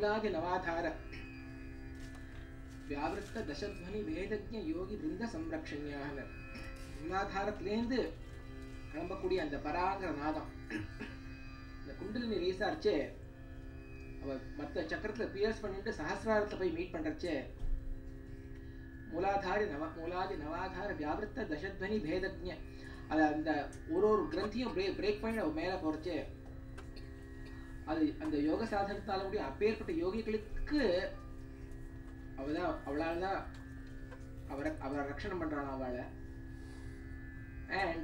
மூலாதி நவாதார வியாவிருத்த தசத்வனி வேதஜ்ஞ யோகி பிருந்த சம்ரக்ஷணியாக மூலாதாரத்திலேருந்து கிளம்பக்கூடிய அந்த பராங்கிற நாதம் இந்த குண்டலினி ரீசார்ச்சே அவ மத்த சக்கரத்துல பியர்ஸ் பண்ணிட்டு சஹசிராரத்தை போய் மீட் பண்றச்சே மூலாதாரி நவ மூலாதி நவாதார வியாவிருத்த தசத்வனி பேதஜ்ஞ அது அந்த ஒரு ஒரு கிரந்தியும் பிரேக் பிரேக் பண்ணி அவ மேல போறச்சே அது அந்த யோக சாதனத்தால முடியும் அப்பேற்பட்ட யோகிகளுக்கு அவதான் அவளால தான் அவரை அவரை ரட்சணம் பண்றான் அவளை அண்ட்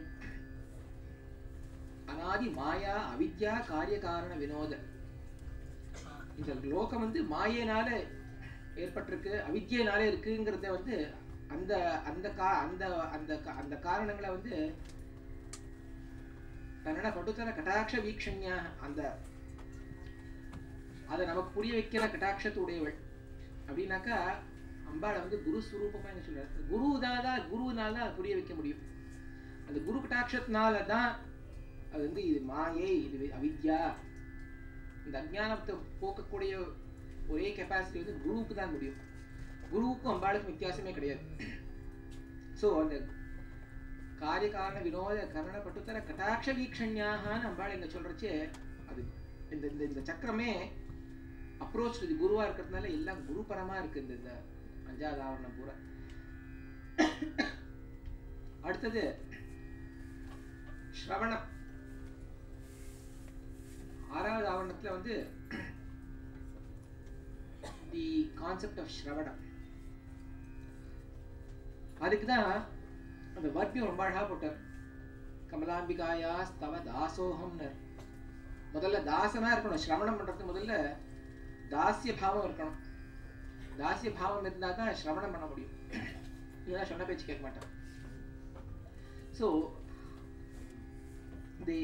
அனாதி மாயா அவித்யா காரிய காரண வினோத இந்த லோகம் வந்து மாயையினால ஏற்பட்டிருக்கு அவித்யினாலே இருக்குங்கிறத வந்து அந்த அந்த கா அந்த அந்த கா- அந்த காரணங்களை வந்து கன்னட பட்டுத்தர கட்டாட்ச வீக்ஷண்யா அந்த அதை நமக்கு புரிய வைக்கிற கட்டாட்சத்துடையவள் அப்படின்னாக்கா அம்பாளை வந்து குரு ஸ்வரூபமா என்ன சொல்றாரு குரு தான் தான் குருனால தான் புரிய வைக்க முடியும் அந்த குரு கட்டாட்சத்தினால தான் அது வந்து இது மாயை இது வி- அவித்யா இந்த அஜ்ஞானத்தை போக்கக்கூடிய ஒரே கெப்பாசிட்டி வந்து குருவுக்கு தான் முடியும் குருவுக்கும் அம்பாளுக்கும் வித்தியாசமே கிடையாது ஸோ அந்த காரிய காரண வினோத கரண பட்டுத்தர கட்டாட்ச வீக்ஷண்யாகான்னு அம்பாள் என்ன சொல்றச்சே அது இந்த இந்த இந்த சக்கரமே அப்ரோச் இது குருவா இருக்கிறதுனால எல்லாம் குருபரமா இருக்கு இந்த இந்த அஞ்சாவது ஆவரணம் பூரா அடுத்தது ஸ்ரவணம் ஆறாவது ஆவரணத்துல வந்து தி கான்செப்ட் ஆஃப் ஸ்ரவணம் அதுக்கு தான் அந்த வர்ப்பியம் ரொம்ப அழகா போட்டார் கமலாம்பிகாயா ஸ்தவ தாசோகம்னர் முதல்ல தாசனா இருக்கணும் ஸ்ரவணம் பண்றதுக்கு முதல்ல தாசிய பாவம் இருக்கணும் தாசிய பாவம் இருந்தா தான் ஸ்ரவணம் பண்ண முடியும் இல்லைன்னா சொன்ன பேச்சு கேட்க மாட்டான் ஸோ தி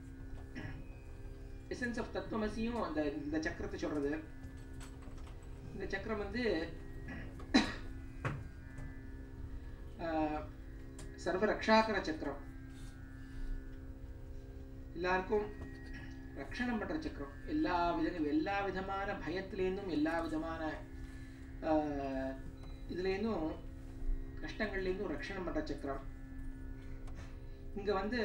எசன்ஸ் ஆஃப் தத்துவமசியும் அந்த இந்த சக்கரத்தை சொல்றது இந்த சக்கரம் வந்து ஆஹ், சர்வ ரக்ஷாகர சக்கரம் எல்லாருக்கும் ரக்ஷணம் பண்ற சக்கரம் எல்லா வித எல்லா விதமான பயத்திலேருந்தும் எல்லா விதமான ஆஹ், இதுலேருந்தும் கஷ்டங்கள்லேருந்தும் ரக்ஷணம் பண்ற சக்கரம் இங்க வந்து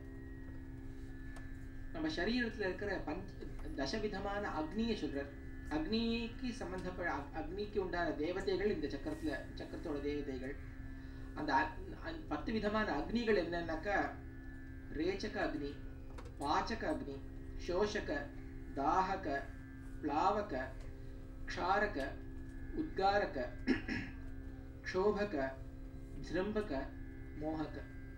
நம்ம சரீரத்துல இருக்கிற பஞ்ச தசவிதமான அக்னியை சொல்றார் அக்னிக்கு சம்பந்தப்பட்ட அக்- அக்னிக்கு உண்டான தேவதைகள் இந்த சக்கரத்துல சக்கரத்தோட தேவதைகள் அந்த அக்- அ- பத்து விதமான அக்னிகள் என்னன்னாக்கா ரேச்சக அக்னி பாச்சக அக்னி சோஷக தாஹக பிளாவக க்ஷாரக உத்காரக க்ஷோபக ஜிரம்பக மோகக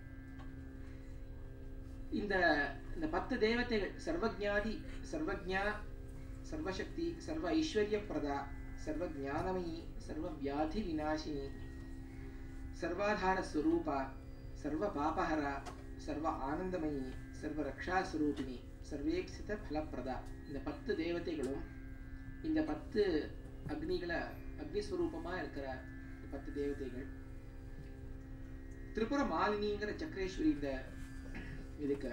இந்த இந்த பத்து தேவதைகள் சர்வஜாதி சர்வஜா சர்வசக்தி சர்வ ஐஸ்வர்ய பிரதா சர்வ ஞானமயி சர்வ வியாதி விநாசினி சர்வாதார ஸ்வரூபா சர்வ பாபஹரா சர்வ ஆனந்தமயி சர்வ ரக்ஷா ஸ்வரூபிணி சர்வேக்ஷித பலப்பிரதா இந்த பத்து தேவதைகளும் இந்த பத்து அக்னிகளை அக்னிஸ்வரூபமா இருக்கிற இந்த பத்து தேவதைகள் திரிபுர மாலினிங்கிற சக்கரேஸ்வரி இந்த இதுக்கு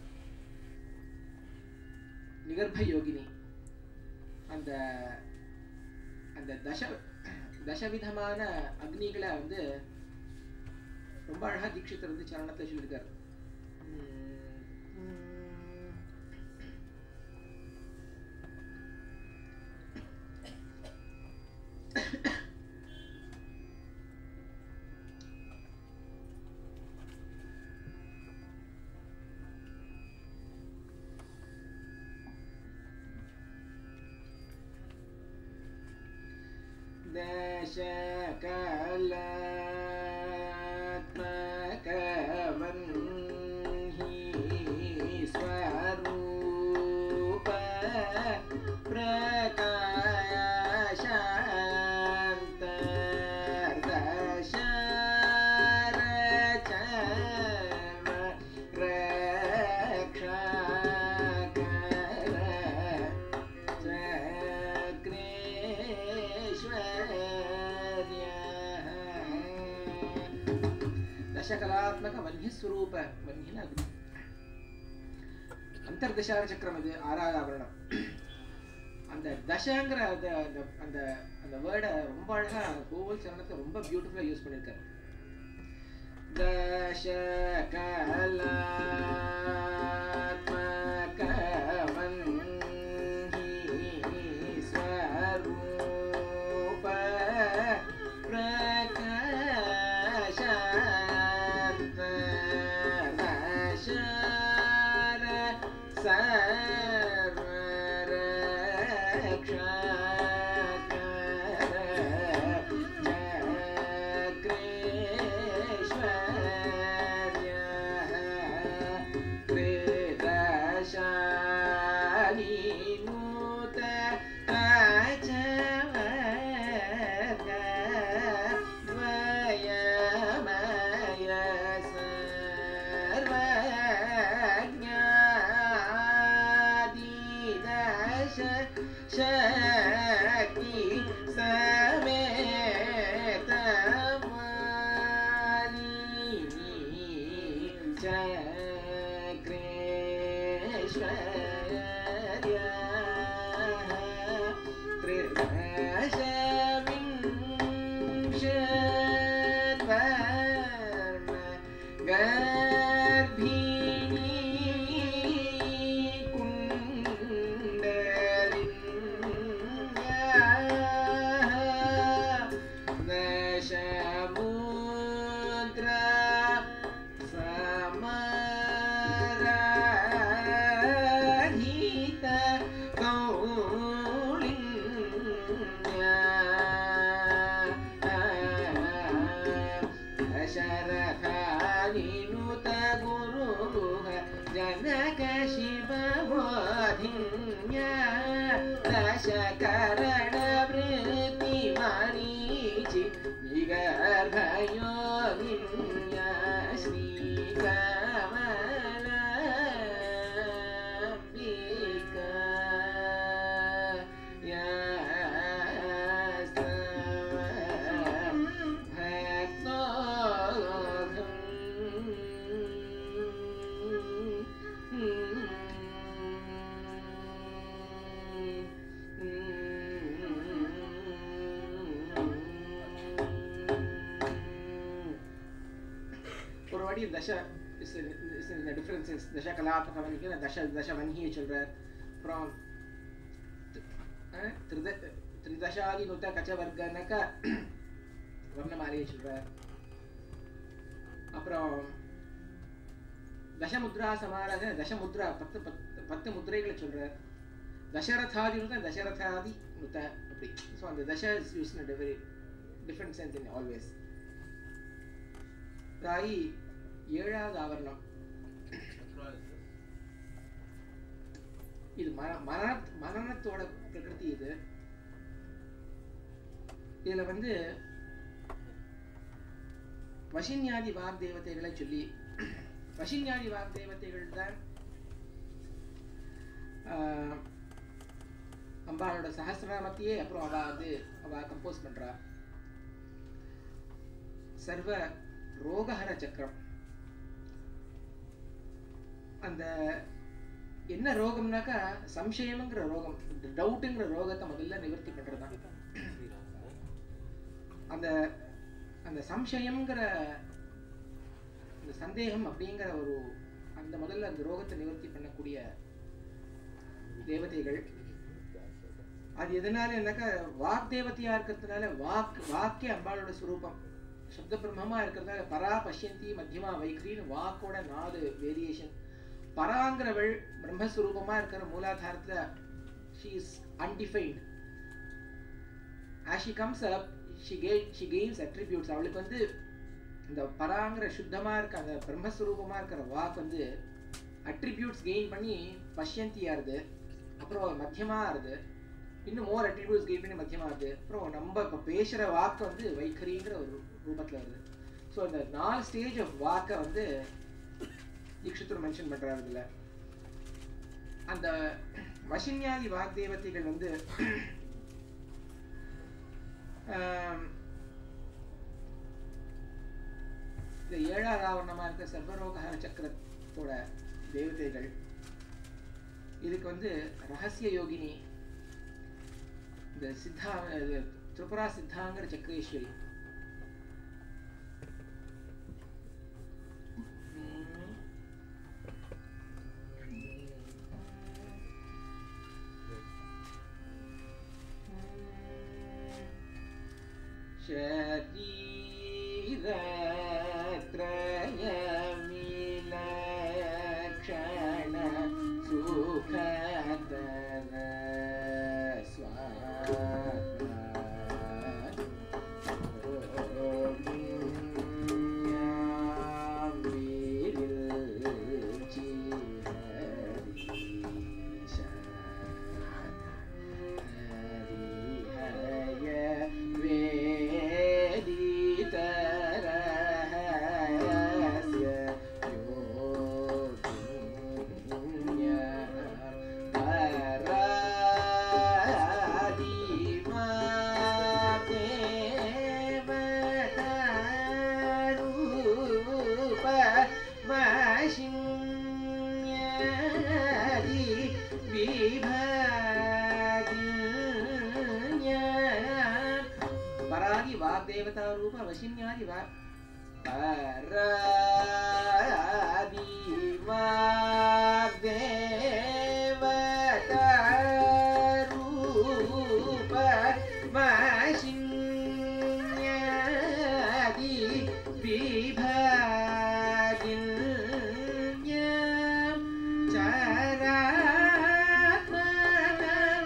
நிகர்ப யோகினி அந்த அந்த தச தசவிதமான அக்னிகளை வந்து ரொம்ப அழகா தீட்சிதர் வந்து சரணத்தை சொல்லியிருக்கார் உம் உம் दशकलात्मकवह्नि स्वरूप प्रकाशान्तर्दशारचर्व ದಶಕಲಾತ್ಮಕ ವನ್ಯ ಸ್ವರೂಪ ವನ್ಯನ ಅಗ್ನಿ ಅಂತರ್ದಶಾರ ಚಕ್ರಂ ಇದು ಆರಾವರಣ அந்த தசங்கிற அந்த அந்த அந்த அந்த வேர்டை ரொம்ப அழகா கோவில் சரணத்தை ரொம்ப பியூட்டிஃபுல்லா யூஸ் பண்ணியிருக்காரு दश कलात्मकवह्नि स्वरूप प्रकाशात्मनशर सर्वरक्षकर शक्ति समेत Samudra Samarahita Kaulinya Sharathavinuta Guruha Janaka Shiva Bodhinya Dashakarana Vritti Marichi Nigarbhayoginya Sri Kamalambika ஒரு வாட்டி தச இஸ் இந்த டிஃபரன்சஸ் தச கலாத்மக வன்னிக்கு தச தச வன்னியை சொல்றார் அப்புறம் அஹ், திரித திரிதசாதி நுத்த கச்ச வர்க்கனாக்கா வர்ணமாலையை சொல்றார் அப்புறம் தசமுத்ரா சமாராத தசமுத்ரா பத்து பத்து பத்து முத்திரைகளை சொல்றார் தசரதாதி நுத்த தசரதாதி நுத்த அப்படி ஸோ அந்த தச is use in very different sense in always தாயி ஏழாவது ஆவரணம் இது மன மன மனநத்தோட பிரகிருதி இது இதுல வந்து வசின்யாதி வாக் தேவதைகளை சொல்லி வசின்யாதி வாக் தேவதைகள் தான் ஆஹ், அம்பாளோட சஹசிரநாமத்தையே அப்புறம் அவ வந்து அவ கம்போஸ் பண்றா சர்வ ரோகஹர சக்கரம் அந்த என்ன ரோகம்னாக்கா சம்சயம்ங்கிற ரோகம் டவுட்டுங்கிற ரோகத்தை முதல்ல நிவர்த்தி பண்றதுதான் அந்த அந்த சம்சயம்ங்கிற அந்த சந்தேகம் அப்படிங்கிற ஒரு அந்த முதல்ல அந்த ரோகத்தை நிவர்த்தி பண்ணக்கூடிய தேவதைகள் அது எதனால என்னக்கா வாக் தேவதையா இருக்கிறதுனால வாக் வாக்கே அம்பாளோட சுரூபம் சப்த பிரம்மமா இருக்கிறதால பரா பஷ்யந்தி மத்தியமா வைக்ரின்னு வாக்கோட நாலு வேரியேஷன் பராங்கிறவள் பிரம்மஸ்வரூபமா இருக்கிற மூலாதாரத்துல she is undefined as she comes up she gain she gains attributes அவளுக்கு வந்து இந்த பராங்கிற சுத்தமா இருக்க அந்த பிரம்மஸ்வரூபமா இருக்கிற வாக் வந்து அட்ரிபியூட்ஸ் கெயின் பண்ணி பஷ்யந்தி ஆறுது அப்புறம் மத்தியமா ஆறுது இன்னும் மோர் அட்ரிபியூட்ஸ் கெயின் பண்ணி மத்தியமா ஆகுது அப்புறம் நம்ம இப்போ பேசுற வாக்கு வந்து வைఖரிங்கிற ஒரு ரூபத்துல வருது ஸோ இந்த நாலு ஸ்டேஜ் ஆஃப் வாக்கை வந்து தீக்ஷித்தர் மென்ஷன் பண்றாரு இதுல அந்த வசின்யாதி வாக் தேவதைகள் வந்து ஆம், இந்த ஏழாவது ஆவரணமா இருக்க சர்வரோகஹர சக்கரத்தோட தேவதைகள் இதுக்கு வந்து ரகசிய யோகினி இந்த சித்தா இது திரிபுரா சித்தாங்கிற சக்கரேஸ்வரி உம். शरीरत्रयमिलक्षण सुखतर परादि वाग्देवता रूप वशिन्यादि वा परादि वाग्देवता रूप वशिन्यादि विभागिन्यं चरात्मक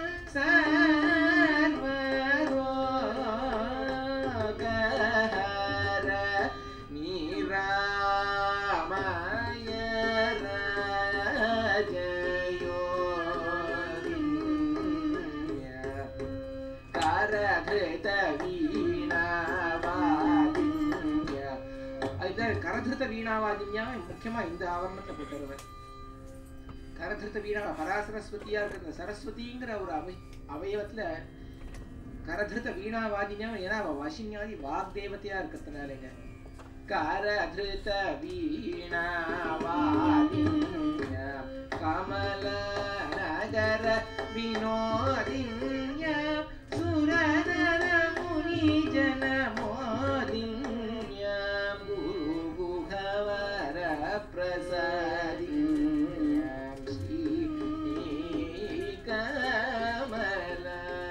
सर्वरोगहर निरामय राजयोगिन्य கரதிருத வீணாவாதின்ய அதுதான் கரதிருத வீணாவாதின்யா முக்கியமா இந்த ஆவரணத்தை போட்டுருவர் கரதிருத்த வீணா பராசரஸ்வதியா இருக்கிற சரஸ்வதிங்கிற ஒரு அவை அவயவத்துல கரதிருத்த வீணாவாதின்யா ஏன்னா அவ வசின்யாதி வாக்தேவதையா இருக்கிறதுனாலங்க கரதிருத வீணாவாதின்ய கமல நகர வினோதின்ய சுரநர முனி ஜனமோதின்ய குரு குகவர பிரசாதின்ய ஸ்ரீ கமல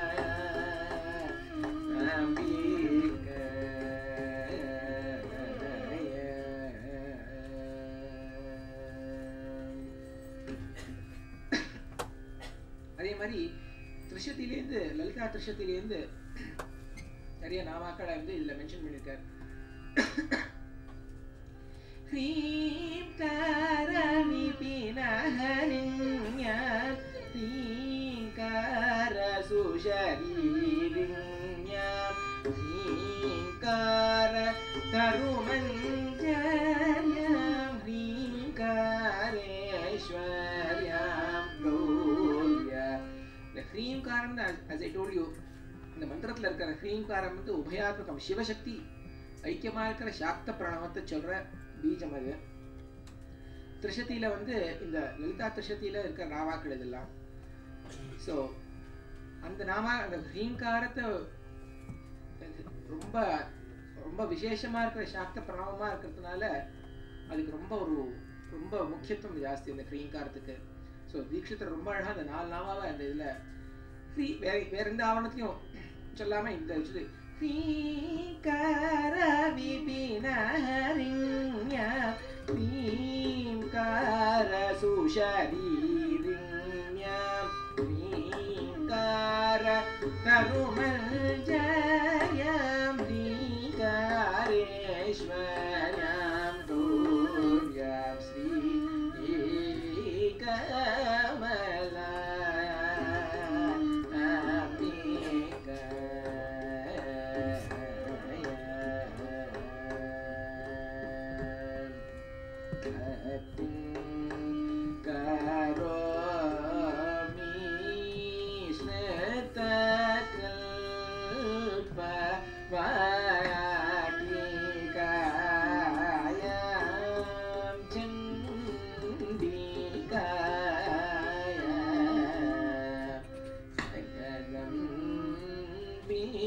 அதே மாதிரி திருஷத்திலேருந்து லலிதா திருஷத்திலேருந்து நிறைய நாமாக்களை வந்து இதுல மென்ஷன் பண்ணியிருக்காரு ह्रीं कारविपिनहरिण्यं ह्रीङ्कारसुशरीरिण्यं ह्रीङ्कार तरुमञ्जर्यं ह्रीङ्कारेश्वर्यां गौर्य இந்த ஹ்ரீங்காரம் as I told you இந்த மந்திரத்துல இருக்கிற ஹ்ரீங்காரம் வந்து உபயாத்மகம் சிவசக்தி ஐக்கியமா இருக்கிற சாக்த பிரணவத்தை சொல்ற பீஜம் அது திருஷத்தியில வந்து இந்த லலிதா திருஷத்தியில இருக்கிற நாவாக்கள் இதெல்லாம் ஸோ அந்த நாமா அந்த ஹ்ரீங்காரத்தை ரொம்ப ரொம்ப விசேஷமா இருக்கிற சாக்த பிரணவமா இருக்கிறதுனால அதுக்கு ரொம்ப ஒரு ரொம்ப முக்கியத்துவம் ஜாஸ்தி இந்த ஹ்ரீங்காரத்துக்கு ஸோ தீட்சிதர் ரொம்ப அழகா அந்த நாலு நாமாவை அந்த இதுல ஹ்ரீ வேற வேற எந்த ஆவணத்தையும் சொல்லாம இந்த இது ह्रीङ्कार विपिनहरिण्य ह्रीङ्कार सुशरीरिण्य ह्रीङ्कार तरुमञ्जयं ह्रीङ्कारेश्वर्यां गौर्यां श्रीकमला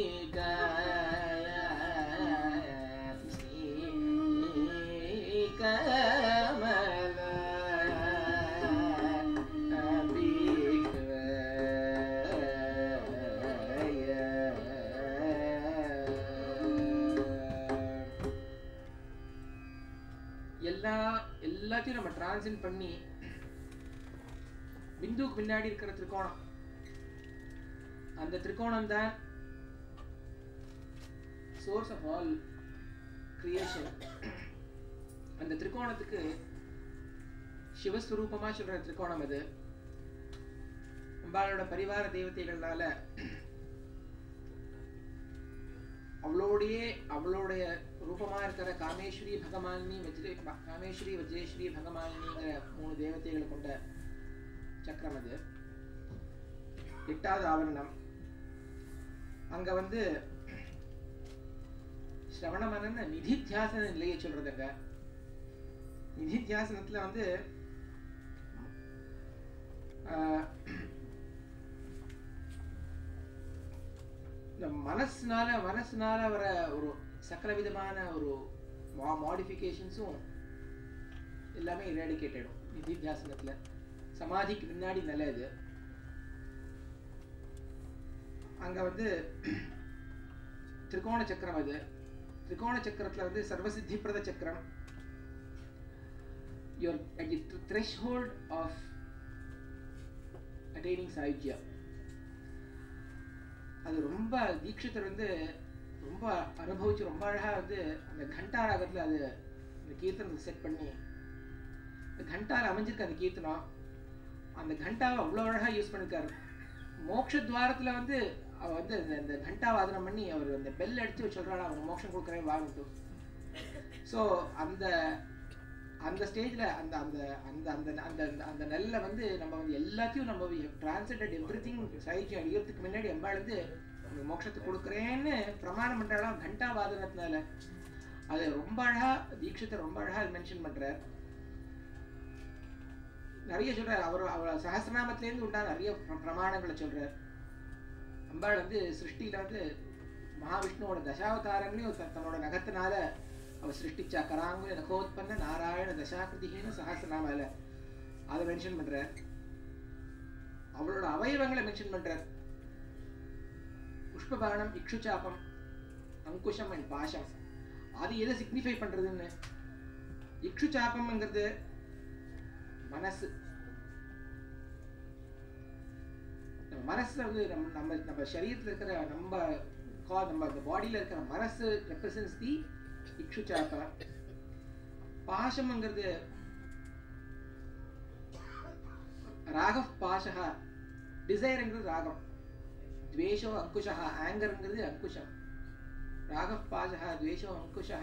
எல்லா எல்லாத்தையும் நம்ம டிரான்சென்ட் பண்ணி பிந்துவுக்கு பின்னாடி இருக்கிற திரிகோணம் அந்த திரிகோணம் தான் சோர்ஸ் ஆஃப் ஆல் கிரியேஷன் அந்த திரிகோணத்துக்கு சிவஸ்வரூபமா சொல்ற திரிகோணம் அது அம்பாளோட பரிவார தேவதைகள்னால அவளோடையே அவளுடைய ரூபமா இருக்கிற காமேஸ்வரி பகமாலினி வஜ்ரே ப- காமேஸ்வரி வஜ்ரேஸ்வரி பகமாலினிங்கிற மூணு தேவதைகளை கொண்ட சக்கரம் அது எட்டாவது ஆவரணம் அங்க வந்து ஸ்ரவணமனன்னு நிதித்தியாசன நிலையை சொல்றதுங்க நிதித்தியாசனத்துல வந்து ஆஹ், இந்த மனசுனால மனசுனால வர ஒரு சகல விதமான ஒரு மாடிஃபிகேஷன்ஸும் எல்லாமே இராடிகேட் ஆயிடும் நிதித்தியாசனத்துல சமாதிக்கு முன்னாடி நிலை இது அங்க வந்து திரிகோண சக்கரம் அது திரிகோண சக்கரத்துல வந்து சர்வசித்திப்பிரத சக்கரம் you're at the th- threshold of attaining சாயுஜ்யா அது ரொம்ப தீட்சிதர் வந்து ரொம்ப அனுபவிச்சு ரொம்ப அழகா வந்து அந்த கண்டா ராகத்துல அது அந்த கீர்த்தனத்தை செட் பண்ணி இந்த கண்டால அமைஞ்சிருக்கு அந்த கீர்த்தனம் அந்த கண்டாவை அவ்வளோ அழகா யூஸ் பண்ணிருக்காரு மோட்ச துவாரத்துல வந்து அவ வந்து அந்த அந்த கண்டா வாதனம் பண்ணி அவர் அந்த பெல் அடிச்சு சொல்றாரு அவங்க மோட்சம் கொடுக்குறேன் வாங்கிட்டு ஸோ அந்த அந்த ஸ்டேஜ்ல அந்த அந்த அந்த அந்த அந்த அந்த அந்த நெல்லை வந்து நம்ம வந்து எல்லாத்தையும் நம்ம டிரான்ஸ்லேட்டட் எவ்ரி திங் சைஜ் அடிக்கிறதுக்கு முன்னாடி எம்பாள் வந்து உனக்கு மோட்சத்தை கொடுக்குறேன்னு பிரமாணம் பண்றாளாம் கண்டா வாதனத்தினால அது ரொம்ப அழகா தீட்சத்தை ரொம்ப அழகா மென்ஷன் பண்றார் நிறைய சொல்றாரு அவர் அவர் சஹசிரநாமத்திலேருந்து உண்டான நிறைய பிர- பிரமாணங்களை சொல்றார் அம்பாள் வந்து சிருஷ்டியில வந்து மகாவிஷ்ணுவோட தசாவதாரங்களையும் த- தன்னோட நகத்தினால அவர் சிருஷ்டிச்சா கராங்குல நகோத்பன்ன நாராயண தசாகிருதின்னு சஹசிரநாமால அதை மென்ஷன் பண்றார் அவளோட அவயவங்களை மென்ஷன் பண்றார் புஷ்பபானம் இக்ஷுச்சாபம் அங்குஷம் அண்ட் பாஷம் அது எதை சிக்னிஃபை பண்றதுன்னு இக்ஷுச்சாபம்ங்கிறது மனசு நம்ம மனசுல வந்து நம்ம நம்ம நம்ம சரீரத்துல இருக்கிற நம்ம கா- நம்ம பாடியில இருக்கிற மனசு ரெப்ரசன்ஸ் தி இக்ஷுச்சாப பாசம்ங்கிறது ராகவ் பாஷா டிசைர்ங்கிறது ராகம் துவேஷோ அங்குஷா ஆங்கர்ங்கிறது அங்குஷம் ராகவ் பாஷா துவேஷோ அங்குஷா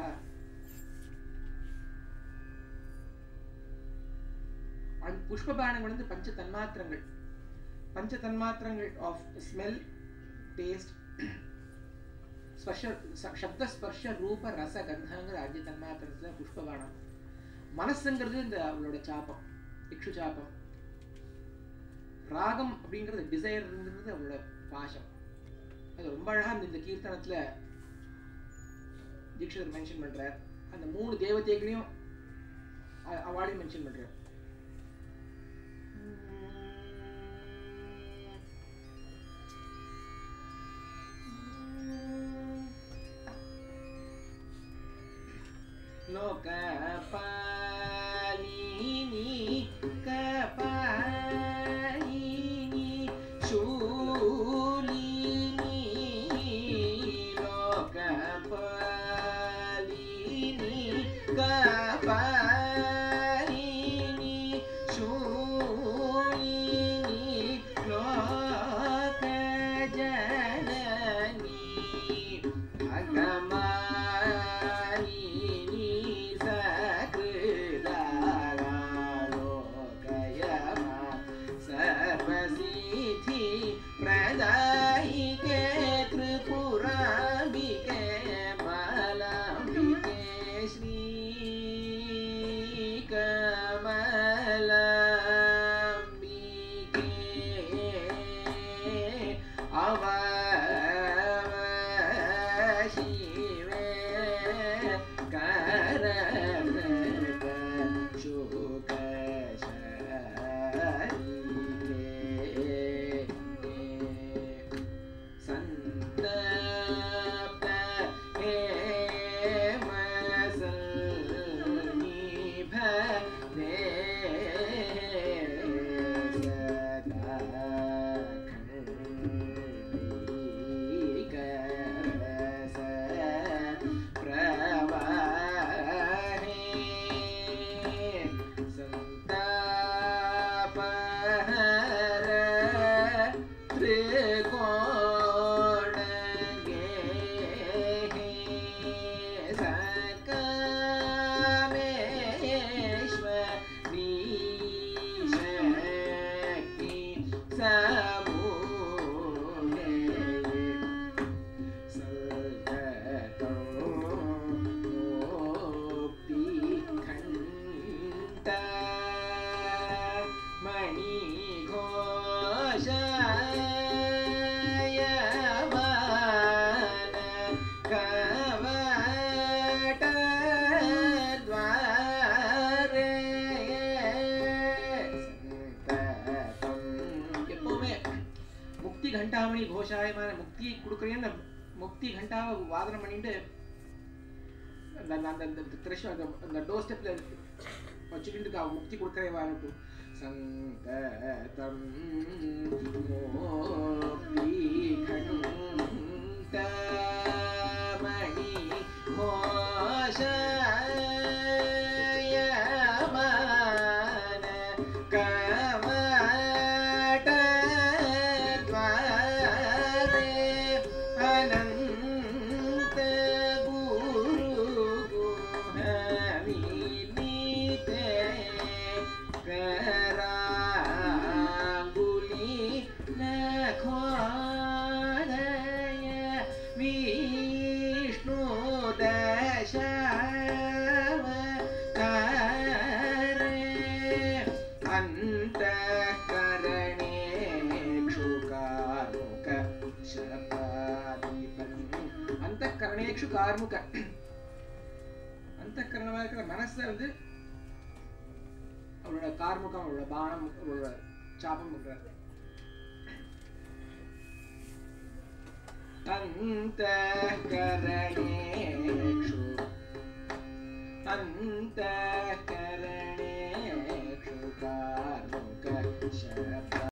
அண்ட் புஷ்பபானங்கள் வந்து பஞ்ச தன்மாத்திரங்கள் பஞ்ச தன்மாத்திரங்கள் ஆஃப் ஸ்மெல் டேஸ்ட் ஸ்பர்ஷ ச- சப்த ஸ்பர்ஷ ரூப ரச கந்தங்கிற அஞ்சு தன்மாத்திரத்துல புஷ்பபானம் மனசுங்கிறது இந்த அவளோட சாப்பம் இக்ஷு சாப்பம் ராகம் அப்படிங்கிறது டிசைர்ங்கிறது அவளோட பாசம் அது ரொம்ப அழகா இந்த- இந்த கீர்த்தனத்துல தீட்சிதர் மென்ஷன் பண்றார் அந்த மூணு தேவதைகளையும் அ- அவாளையும் மென்ஷன் பண்றார் लोकपालिनी कपालिनी शूलिनी लोकपालिनी कपालिनी शूलिनी लोकजननी भगमालिनी सकृ शिवे करदत शुक शरीरे सन्तप्त हेमसन्निभ सदा खण्डीकरस प्रवाहे सन्तापहर त्रिकोणगे सकामेश्वरी समूहे எப்பவுமே முக்தி கண்டாமணி கோஷாயமான முக்தி கொடுக்குறேன்னு முக்தி கண்டாவை வாதனம் பண்ணிட்டு அந்த அந்த அந்த அந்த த்ரெஷ் அந்த அந்த டோர் ஸ்டெப்ல வச்சுக்கிட்டு இருக்கா அவ முக்தி கொடுக்குறேவான்னு சங்கதம் மோக்தி கண்டாமணி கோஷாயமான கவட द्वारे अनन्त गुरु गुहविनीते कराङ्गुली नखोदय विष्णु दशाव अन्तःकरणे क्षुकारुक शरपाधिपन् அந்தக்கரணேஷு கார்முக அந்தக்கரணமா இருக்கிற மனசை வந்து அவளோட கார்முகம் அவளோட பானம் அவளோட சாபம் பண்றாரு अन्तःकरणेषु अन्तःकरणेषु कारुकशपा